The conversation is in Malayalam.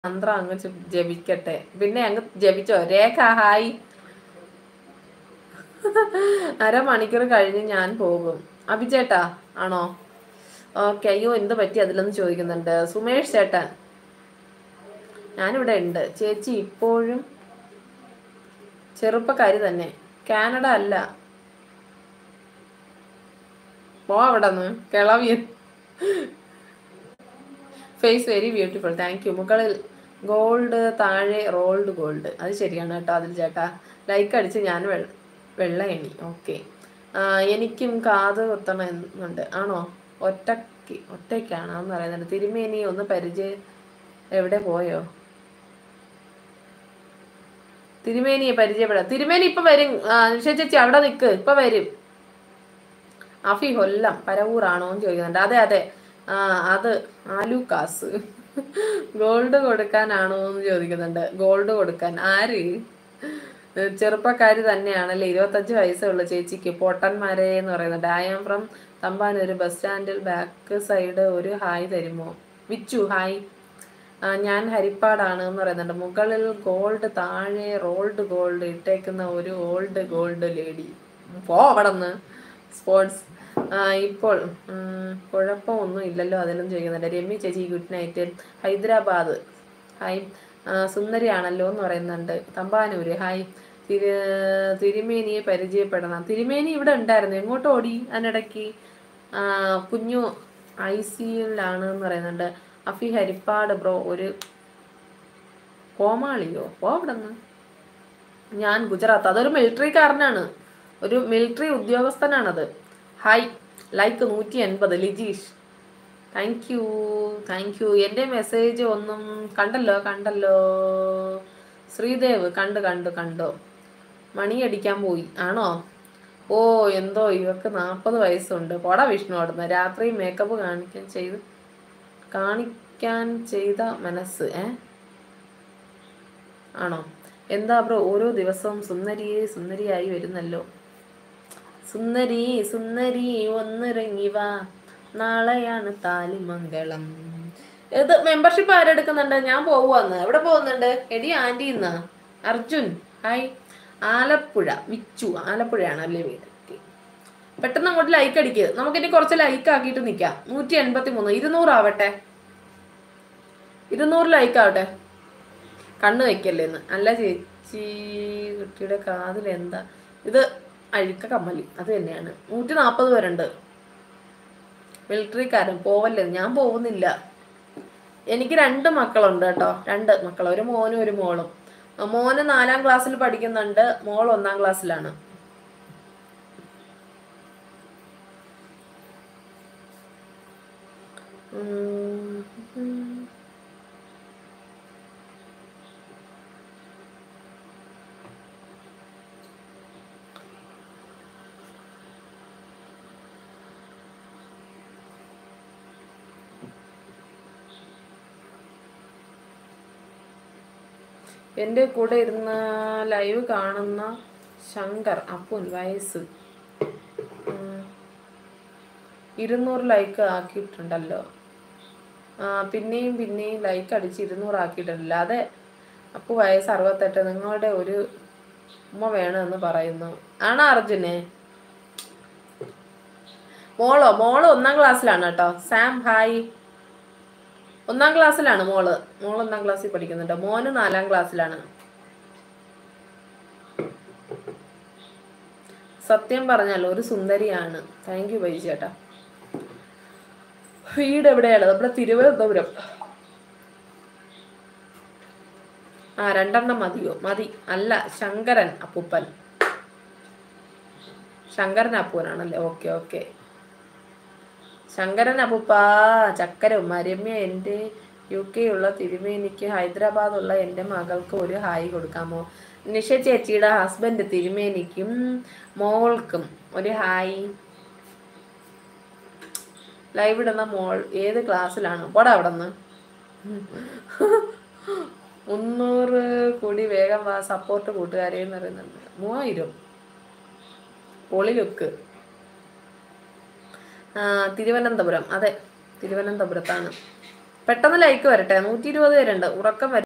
മന്ത്രം അങ്ങ് ചെ- ജപിക്കട്ടെ പിന്നെ അങ്ങ് ജപിച്ചോ രേഖ ഹായ് അരമണിക്കൂർ കഴിഞ്ഞ് ഞാൻ പോകും അഭിചേട്ടാ ആണോ ഓക്കെ അയ്യോ എന്ത് പറ്റി അതിലൊന്ന് ചോദിക്കുന്നുണ്ട് സുമേഷ് ചേട്ടൻ ഞാനിവിടെ ഉണ്ട് ചേച്ചി ഇപ്പോഴും ചെറുപ്പക്കാരി തന്നെ കാനഡ അല്ല പോ അവിടെ നിന്ന് കിളവിയ face very beautiful thank you മുകളിൽ ഗോൾഡ് താഴെ റോൾഡ് ഗോൾഡ് അത് ശരിയാണ് കേട്ടോ അതിൽ ചേട്ടാ ലൈക്ക് അടിച്ച് ഞാൻ വെള്ള വെള്ള എണി ഓക്കെ എനിക്കും കാത് കുത്തണം എന്നുണ്ട് ആണോ ഒറ്റയ്ക്ക് ഒറ്റയ്ക്കാണോ എന്ന് പറയുന്നുണ്ട് തിരുമേനി ഒന്ന് പരിചയം എവിടെ പോയോ തിരുമേനിയെ പരിചയപ്പെടാം തിരുമേനി ഇപ്പൊ വരും ആ, നിഷ ചേച്ചി അവിടെ നിക്ക് ഇപ്പൊ വരും അഫി കൊല്ലം പരവൂറാണോ എന്ന് ചോദിക്കുന്നുണ്ട് അതെ അതെ ആ അത് ആലൂക്കാസ് ഗോൾഡ് കൊടുക്കാനാണോ എന്ന് ചോദിക്കുന്നുണ്ട് ഗോൾഡ് കൊടുക്കാൻ ആര് ചെറുപ്പക്കാരി തന്നെയാണല്ലേ ഇരുപത്തഞ്ച് വയസ്സുള്ള ചേച്ചിക്ക് പൊട്ടന്മാരെ എന്ന് പറയുന്നുണ്ട് I am from Thampanoor bus സ്റ്റാൻഡിൽ ബാക്ക് സൈഡ് ഒരു ഹായ് തരുമോ വിച്ചു ഹായ് ആ, ഞാൻ ഹരിപ്പാടാണ് എന്ന് പറയുന്നുണ്ട് മുകളിൽ ഗോൾഡ് താഴെ റോൾഡ് ഗോൾഡ് ഇട്ടേക്കുന്ന ഒരു ഓൾഡ് ഗോൾഡ് ലേഡി പോ അവിടെ നിന്ന് സ്പോർട്സ് ഇപ്പോൾ ഉം, കുഴപ്പമൊന്നും ഇല്ലല്ലോ അതിലും ചോദിക്കുന്നുണ്ട് രമ്യ ചേച്ചി ഗുഡ് നൈറ്റ് ഹൈദരാബാദ് ഹായ് ആ, സുന്ദരിയാണല്ലോ എന്ന് പറയുന്നുണ്ട് തമ്പാനൂര് ഹായ് തിരു തിരുമേനിയെ പരിചയപ്പെടണം തിരുമേനി ഇവിടെ ഉണ്ടായിരുന്നു എങ്ങോട്ട് ഓടി അതിനിടയ്ക്ക് ആ, കുഞ്ഞു ഐ സിയിലാണ് എന്ന് പറയുന്നുണ്ട് അഫി ഹരിപ്പാട് ബ്രോ ഒരു കോമാളിയോ പോ അവിടെ നിന്ന് ഞാൻ ഗുജറാത്ത് അതൊരു മിലിറ്ററിക്കാരനാണ് ഒരു മിലിറ്ററി ഉദ്യോഗസ്ഥനാണത് ഹായ് ലൈക്ക് നൂറ്റി എൺപത് Lijeesh thank you thank you എൻ്റെ മെസ്സേജ് ഒന്നും കണ്ടല്ലോ കണ്ടല്ലോ ശ്രീദേവ് കണ്ട് കണ്ടു കണ്ടോ മണിയടിക്കാൻ പോയി ആണോ ഓ എന്തോ ഇവക്ക് നാൽപ്പത് വയസ്സുണ്ട് പോടാ വിഷ്ണു അവിടുന്ന് രാത്രി മേക്കപ്പ് കാണിക്കാൻ ചെയ്ത് കാണിക്കാൻ ചെയ്ത മനസ്സ് ഏ ആണോ എന്താ ബ്രോ ഓരോ ദിവസവും സുന്ദരിയെ സുന്ദരിയായി വരുന്നല്ലോ സുന്ദരി സുന്ദരി ഒന്നിറങ്ങി വാ നാളെയാണ് താലിമംഗളം ഇത് മെമ്പർഷിപ്പ് ആരെടുക്കുന്നുണ്ട് ഞാൻ പോവാന്ന് എവിടെ പോകുന്നുണ്ട് എടി ആന്റി ഇന്ന് അർജുൻ ഹായ് ആലപ്പുഴ വിച്ചു ആലപ്പുഴയാണ് അല്ലേ വീട് Okay. പെട്ടെന്ന് അങ്ങോട്ട് ലൈക്ക് അടിക്കുക നമുക്കിനി കുറച്ച് ലൈക്ക് ആക്കിയിട്ട് നിൽക്കാം നൂറ്റി എൺപത്തി മൂന്ന് ഇരുന്നൂറാവട്ടെ ഇരുന്നൂറ് ലൈക്ക് ആവട്ടെ കണ്ണ് വെക്കല്ലേ എന്ന് അല്ല ചേച്ചി കുട്ടിയുടെ കാതിൽ എന്താ ഇത് അഴുക്ക കമ്മലി അത് തന്നെയാണ് നൂറ്റി നാൽപ്പത് പേരുണ്ട് മിലിറ്ററിക്കാരൻ പോവല്ലേ ഞാൻ പോകുന്നില്ല എനിക്ക് രണ്ട് മക്കളുണ്ട് കേട്ടോ രണ്ട് മക്കൾ ഒരു മോനും ഒരു മോളും ആ, മോന് നാലാം ക്ലാസ്സിൽ പഠിക്കുന്നുണ്ട് മോൾ ഒന്നാം ക്ലാസ്സിലാണ് ഉം. ഉം. എൻ്റെ കൂടെ ഇരുന്ന ലൈവ് കാണുന്ന ശങ്കർ അപ്പുൻ വയസ്സ് ഉം. ഇരുന്നൂറ് ലൈക്ക് ആക്കിയിട്ടുണ്ടല്ലോ ആ, പിന്നെയും പിന്നെയും ലൈക്ക് അടിച്ച് ഇരുന്നൂറ് ആക്കിയിട്ടുണ്ടല്ലോ അതെ അപ്പു വയസ്സ് അറുപത്തെട്ട് നിങ്ങളുടെ ഒരു ഉമ്മ വേണമെന്ന് പറയുന്നു ആണോ അർജുനെ മോളോ മോള് ഒന്നാം ക്ലാസ്സിലാണ് കേട്ടോ സാം ഹായ് ഒന്നാം ക്ലാസ്സിലാണ് മോള് മോൾ ഒന്നാം ക്ലാസ്സിൽ പഠിക്കുന്നുണ്ട് മോന് നാലാം ക്ലാസ്സിലാണ് സത്യം പറഞ്ഞാൽ ഒരു സുന്ദരിയാണ് താങ്ക് യു ബൈജു ചേട്ടാ വീട് എവിടെയാണ് നമ്മുടെ തിരുവനന്തപുരം ആ രണ്ടെണ്ണം മതിയോ മതി അല്ല ശങ്കരൻ അപ്പൂപ്പൻ ശങ്കരൻ അപ്പൂനാണല്ലേ ഓക്കെ ഓക്കെ ശങ്കരൻ അപ്പൂപ്പ ചക്കര മരമ്യ എൻ്റെ യു കെ ഉള്ള തിരുമേനിക്ക് ഹൈദരാബാദുള്ള എൻ്റെ മകൾക്ക് ഒരു ഹായ് കൊടുക്കാമോ നിഷ ചേച്ചിയുടെ ഹസ്ബൻഡ് തിരുമേനിക്കും മോൾക്കും ഒരു ഹായ് ലൈവ് ഇടുന്ന മോൾ ഏത് ക്ലാസ്സിലാണ് പോടാ അവിടെ നിന്ന് മുന്നൂറ് കൂടി വേഗം വാ സപ്പോർട്ട് കൂട്ടുകാരെ എന്ന് പറയുന്നുണ്ട് മൂവായിരം പൊളി ലുക്ക് ആ, തിരുവനന്തപുരം അതെ തിരുവനന്തപുരത്താണ് പെട്ടെന്ന് ലൈക്ക് വരട്ടെ നൂറ്റി ഇരുപത് പേരുണ്ട് ഉറക്കം വരും